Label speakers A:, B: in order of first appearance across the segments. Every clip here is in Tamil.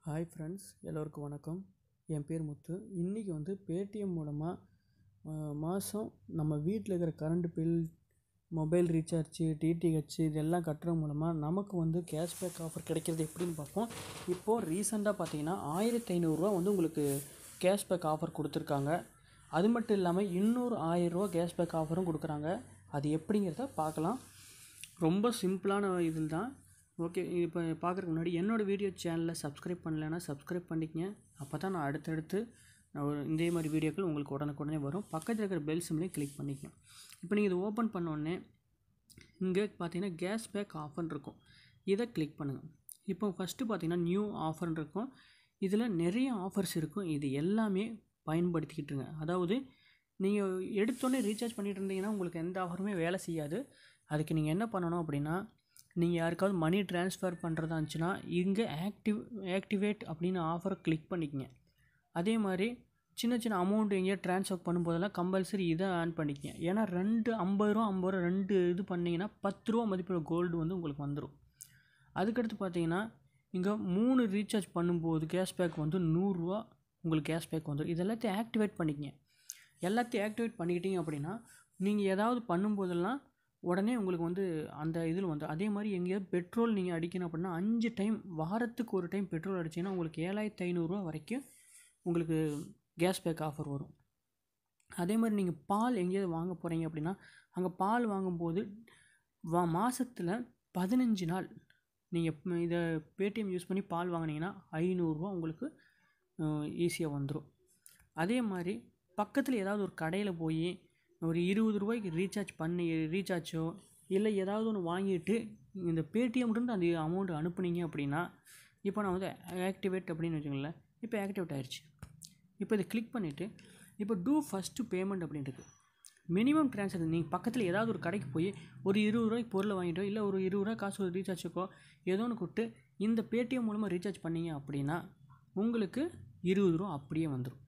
A: ஹாய் ஃப்ரெண்ட்ஸ் எல்லோருக்கும் வணக்கம் என் பேர் முத்து இன்றைக்கி வந்து பேடிஎம் மூலமாக மாதம் நம்ம வீட்டில் இருக்கிற current bill mobile recharge DTH இதெல்லாம் கட்டுறது மூலமாக நமக்கு வந்து கேஷ்பேக் ஆஃபர் கிடைக்கிறது எப்படின்னு பார்ப்போம் இப்போது ரீசெண்டாக பார்த்தீங்கன்னா ஆயிரத்தி ஐநூறுரூவா வந்து உங்களுக்கு கேஷ்பேக் ஆஃபர் கொடுத்துருக்காங்க அது மட்டும் இல்லாமல் இன்னொரு ஆயிரரூவா கேஷ்பேக் ஆஃபரும் கொடுக்குறாங்க அது எப்படிங்கிறத பார்க்கலாம் ரொம்ப சிம்பிளான இதில் தான் ஓகே இப்போ பார்க்குறதுக்கு முன்னாடி என்னோடய வீடியோ சேனலில் சப்ஸ்கிரைப் பண்ணலைன்னா சப்ஸ்கிரைப் பண்ணிக்கங்க அப்போ தான் நான் அடுத்தடுத்து நான் ஒரு இதே மாதிரி வீடியோக்கள் உங்களுக்கு உடனுக்குடனே வரும் பக்கத்தில் இருக்கிற பெல் சிம்லேயும் கிளிக் பண்ணிக்கணும் இப்போ நீங்கள் இதை ஓப்பன் பண்ணோடனே இங்கே பார்த்தீங்கன்னா கேஸ் பேக் ஆஃபர்னு இருக்கும் இதை கிளிக் பண்ணுங்கள் இப்போ ஃபஸ்ட்டு பார்த்தீங்கன்னா நியூ ஆஃபர்னு இருக்கும் இதில் நிறைய ஆஃபர்ஸ் இருக்கும் இது எல்லாமே பயன்படுத்திக்கிட்டுருங்க அதாவது நீங்கள் எடுத்தோடனே ரீசார்ஜ் பண்ணிட்டு இருந்தீங்கன்னா உங்களுக்கு எந்த ஆஃபருமே வேலை செய்யாது அதுக்கு நீங்கள் என்ன பண்ணணும் அப்படின்னா நீங்கள் யாருக்காவது மணி ட்ரான்ஸ்ஃபர் பண்ணுறதா இருந்துச்சுன்னா இங்கே ஆக்டிவ் ஆக்டிவேட் அப்படின்னு ஆஃபரை கிளிக் பண்ணிக்கங்க அதே மாதிரி சின்ன சின்ன அமௌண்ட் எங்கேயோ ட்ரான்ஸ்ஃபர் பண்ணும்போதெல்லாம் கம்பல்சரி இதை ஆன் பண்ணிக்கங்க ஏன்னா ரெண்டு ஐம்பது ரூபா ஐம்பது ரூபா ரெண்டு இது பண்ணிங்கன்னா பத்து ரூபா மதிப்புள்ள கோல்டு வந்து உங்களுக்கு வந்துடும் அதுக்கடுத்து பார்த்தீங்கன்னா இங்கே மூணு ரீசார்ஜ் பண்ணும்போது கேஷ்பேக் வந்து நூறுரூவா உங்களுக்கு கேஷ்பேக் வந்துடும் இது எல்லாத்தையும் ஆக்டிவேட் பண்ணிக்கங்க எல்லாத்தையும் ஆக்டிவேட் பண்ணிக்கிட்டீங்க அப்படின்னா நீங்கள் ஏதாவது பண்ணும்போதெல்லாம் உடனே உங்களுக்கு வந்து அந்த இதில் வந்து அதே மாதிரி எங்கேயாவது பெட்ரோல் நீங்கள் அடிக்கணும் அப்படின்னா அஞ்சு டைம் வாரத்துக்கு ஒரு டைம் பெட்ரோல் அடிச்சிங்கன்னா உங்களுக்கு ஏழாயிரத்து ஐநூறுரூவா வரைக்கும் உங்களுக்கு கேஸ் பேக் ஆஃபர் வரும் அதே மாதிரி நீங்கள் பால் எங்கேயாவது வாங்க போகிறீங்க அப்படின்னா அங்கே பால் வாங்கும்போது வா மாதத்தில் பதினஞ்சு நாள் நீங்கள் இதை பேடிஎம் யூஸ் பண்ணி பால் வாங்கினீங்கன்னா ஐநூறுரூவா உங்களுக்கு ஈஸியாக வந்துடும் அதே மாதிரி பக்கத்தில் ஏதாவது ஒரு கடையில் போய் ஒரு இருபது ரூபாய்க்கு ரீசார்ஜ் பண்ணி ரீசார்ஜோ இல்லை ஏதாவது ஒன்று வாங்கிட்டு இந்த பேடிஎம்லேருந்து அந்த அமௌண்ட் அனுப்புனீங்க அப்படின்னா இப்போ நான் வந்து ஆக்டிவேட் அப்படின்னு வச்சுக்கோங்களேன் இப்போ ஆக்டிவேட் ஆயிடுச்சு இப்போ இதை கிளிக் பண்ணிவிட்டு இப்போ டூ ஃபஸ்ட்டு பேமெண்ட் அப்படின்ட்டு மினிமம் ட்ரான்சாக்ஷன் நீங்கள் பக்கத்தில் ஏதாவது ஒரு கடைக்கு போய் ஒரு இருபது ரூபாய்க்கு பொருளை வாங்கிட்டோ இல்லை ஒரு இருபது ரூபா காசு ஒரு ரீசார்ஜுக்கோ ஏதோ ஒன்று கொடுத்து இந்த பேடிஎம் மூலமாக ரீசார்ஜ் பண்ணீங்க அப்படின்னா உங்களுக்கு இருபது ரூபா அப்படியே வந்துடும்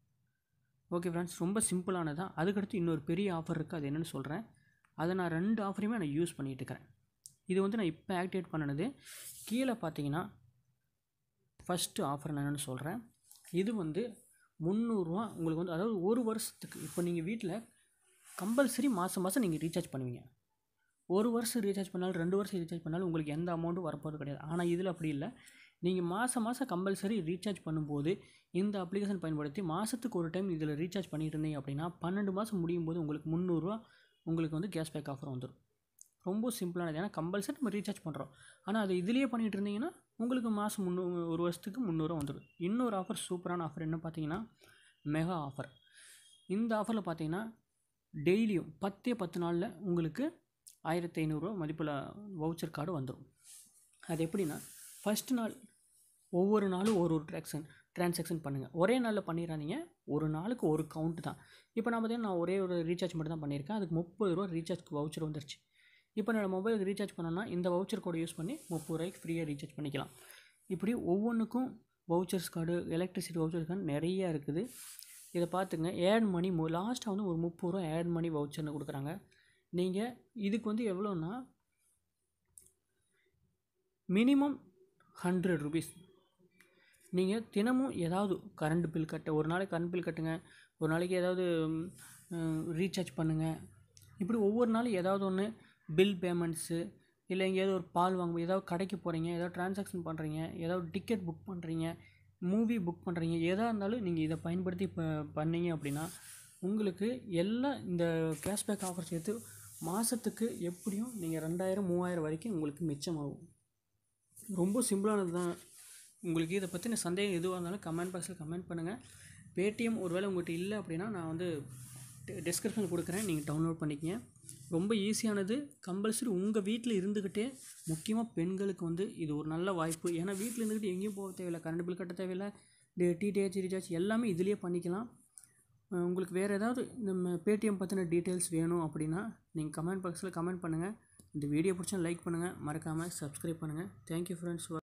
A: ஓகே ஃப்ரெண்ட்ஸ் ரொம்ப சிம்பிளானது தான் அதுக்கடுத்து இன்னொரு பெரிய ஆஃபர் இருக்குது அது என்னென்னு சொல்கிறேன் அதை நான் ரெண்டு ஆஃபரையுமே நான் யூஸ் பண்ணிகிட்டு இருக்கிறேன் இது வந்து நான் இப்போ ஆக்டிவேட் பண்ணினது கீழே பார்த்தீங்கன்னா ஃபஸ்ட்டு ஆஃபர் நான் என்னென்னு சொல்கிறேன் இது வந்து முந்நூறுரூவா உங்களுக்கு வந்து அதாவது ஒரு வருஷத்துக்கு இப்போ நீங்கள் வீட்டில் கம்பல்சரி மாதம் மாதம் நீங்கள் ரீசார்ஜ் பண்ணுவீங்க ஒரு வருஷம் ரீசார்ஜ் பண்ணாலும் ரெண்டு வருஷம் ரீசார்ஜ் பண்ணாலும் உங்களுக்கு எந்த அமௌண்ட்டும் வரப்போகிறது கிடையாது ஆனால் இதில் அப்படி இல்லை நீங்கள் மாதம் மாதம் கம்பல்சரி ரீசார்ஜ் பண்ணும்போது இந்த அப்ளிகேஷன் பயன்படுத்தி மாதத்துக்கு ஒரு டைம் இதில் ரீசார்ஜ் பண்ணிட்டு இருந்தீங்க அப்படின்னா பன்னெண்டு மாதம் முடியும் போது உங்களுக்கு முந்நூறுரூவா உங்களுக்கு வந்து கேஸ் பேக் ஆஃபர் வந்துடும் ரொம்ப சிம்பிளானது ஏன்னா கம்பல்சரி நம்ம ரீசார்ஜ் பண்ணுறோம் ஆனால் அது இதுலேயே பண்ணிகிட்டு இருந்தீங்கன்னா உங்களுக்கு மாதம் முந்நூ ஒரு வருஷத்துக்கு முந்நூறுவா வந்துடும் இன்னொரு ஆஃபர் சூப்பரான ஆஃபர் என்ன பார்த்தீங்கன்னா மெகா ஆஃபர் இந்த ஆஃபரில் பார்த்தீங்கன்னா டெய்லியும் பத்தே பத்து நாளில் உங்களுக்கு ஆயிரத்தி ஐநூறுரூவா மதிப்பில் வவுச்சர் கார்டு வந்துடும் அது எப்படின்னா ஃபஸ்ட் நாள் ஒவ்வொரு நாளும் ஒரு ஒரு ட்ராக்ஷன் ட்ரான்சாக்ஷன் பண்ணுங்கள் ஒரே நாளில் பண்ணிடாதீங்க ஒரு நாளுக்கு ஒரு கவுண்ட் தான் இப்போ நான் பார்த்தீங்கன்னா நான் ஒரே ஒரு ரீசார்ஜ் மட்டும் தான் பண்ணியிருக்கேன் அதுக்கு முப்பது ரூபா ரீசார்ஜ்க்கு வவுச்சர் வந்துருச்சு இப்போ என்னோடய மொபைலுக்கு ரீசார்ஜ் பண்ணோன்னா இந்த வவுச்சர் கோடை யூஸ் பண்ணி முப்பது ரூபாய்க்கு ஃப்ரீயாக ரீசார்ஜ் பண்ணிக்கலாம் இப்படி ஒவ்வொன்றுக்கும் vouchers card electricity voucher card நிறையா இருக்குது இதை பார்த்துங்க ஆட் மணி லாஸ்ட்டாக வந்து ஒரு முப்பது ரூபா ஆட் மணி வவுச்சர்னு கொடுக்குறாங்க நீங்கள் இதுக்கு வந்து எவ்வளோன்னா மினிமம் ஹண்ட்ரட் ருபீஸ் நீங்கள் தினமும் ஏதாவது கரண்ட் பில் கட்ட ஒரு நாளைக்கு கரண்ட் பில் கட்டுங்க ஒரு நாளைக்கு ஏதாவது ரீசார்ஜ் பண்ணுங்கள் இப்படி ஒவ்வொரு நாளும் ஏதாவது ஒன்று பில் பேமெண்ட்ஸு இல்லை எங்கேயாவது ஒரு பால் வாங்க ஏதாவது கடைக்கு போகிறீங்க ஏதாவது ட்ரான்சாக்ஷன் பண்ணுறீங்க ஏதாவது டிக்கெட் புக் பண்ணுறீங்க மூவி புக் பண்ணுறீங்க எதாக இருந்தாலும் நீங்கள் இதை பயன்படுத்தி இப்போ பண்ணீங்க அப்படின்னா உங்களுக்கு எல்லாம் இந்த கேஷ்பேக் ஆஃபர் சேர்த்து மாதத்துக்கு எப்படியும் நீங்கள் ரெண்டாயிரம் மூவாயிரம் வரைக்கும் உங்களுக்கு மிச்சமாகும் ரொம்ப சிம்பிளானது தான் உங்களுக்கு இதை பற்றின சந்தேகம் எதுவாக இருந்தாலும் கமெண்ட் பாக்ஸில் கமெண்ட் பண்ணுங்கள் பேடிஎம் ஒரு வேளை உங்கள்கிட்ட இல்லை அப்படின்னா நான் வந்து டிஸ்கிரிப்ஷனில் கொடுக்குறேன் நீங்கள் டவுன்லோட் பண்ணிக்கங்க ரொம்ப ஈஸியானது கம்பல்சரி உங்கள் வீட்டில் இருந்துக்கிட்டே முக்கியமாக பெண்களுக்கு வந்து இது ஒரு நல்ல வாய்ப்பு ஏன்னா வீட்டில் இருந்துக்கிட்டு எங்கேயும் போக தேவையில்லை கரண்ட் பில் கட்ட தேவையில்லை டிடிஹெச் ரீசார்ஜ் எல்லாமே இதுலேயே பண்ணிக்கலாம் உங்களுக்கு வேறு ஏதாவது நம்ம பேடிஎம் பற்றின டீட்டெயில்ஸ் வேணும் அப்படின்னா நீங்கள் கமெண்ட் பாக்ஸில் கமெண்ட் பண்ணுங்கள் இந்த வீடியோ பிடிச்சா லைக் பண்ணுங்கள் மறக்காமல் சப்ஸ்கிரைப் பண்ணுங்கள் தேங்க்யூ ஃப்ரெண்ட்ஸ்